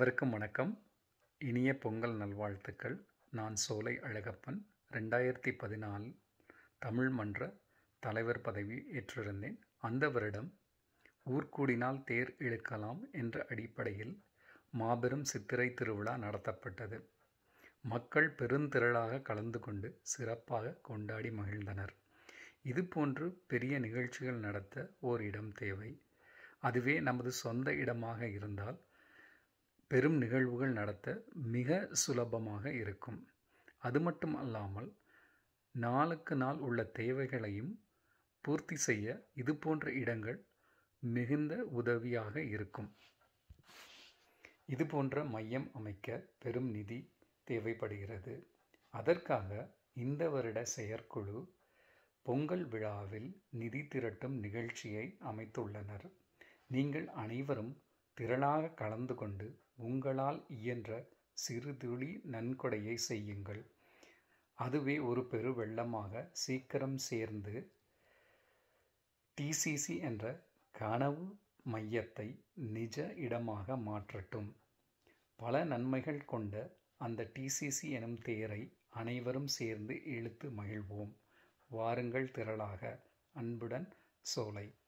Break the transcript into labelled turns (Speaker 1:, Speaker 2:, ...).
Speaker 1: அனைவருக்கும் வணக்கம் இனிய பொங்கல் நல்வாழ்த்துக்கள் நான் சோலை அழகப்பன் ரெண்டாயிரத்தி பதினாலு தமிழ் மன்ற தலைவர் பதவி ஏற்றிருந்தேன் அந்த வருடம் ஊர்கூடினால் தேர் இழுக்கலாம் என்ற அடிப்படையில் மாபெரும் சித்திரை திருவிழா நடத்தப்பட்டது மக்கள் பெருந்திரளாக கலந்து கொண்டு சிறப்பாக கொண்டாடி மகிழ்ந்தனர் இதுபோன்று பெரிய நிகழ்ச்சிகள் நடத்த ஓர் இடம் தேவை அதுவே நமது சொந்த இடமாக இருந்தால் பெரும் நிகழ்வுகள் நடத்த மிக சுலபமாக இருக்கும் அது மட்டும் அல்லாமல் நாளுக்கு நாள் உள்ள தேவைகளையும் பூர்த்தி செய்ய இது போன்ற இடங்கள் மிகுந்த உதவியாக இருக்கும் இது போன்ற மையம் அமைக்க பெரும் நிதி தேவைப்படுகிறது அதற்காக இந்த வருட செயற்குழு பொங்கல் விழாவில் நிதி திரட்டும் நிகழ்ச்சியை அமைத்துள்ளனர் நீங்கள் அனைவரும் திரளாக கலந்து கொண்டு உங்களால் இயன்ற சிறு துளி நன்கொடையை செய்யுங்கள் அதுவே ஒரு பெரு வெள்ளமாக சீக்கிரம் சேர்ந்து டிசிசி என்ற கனவு மையத்தை நிஜ இடமாக மாற்றட்டும் பல நன்மைகள் கொண்ட அந்த டிசிசி எனும் தேரை அனைவரும் சேர்ந்து இழுத்து மகிழ்வோம் வாருங்கள் திரளாக அன்புடன் சோலை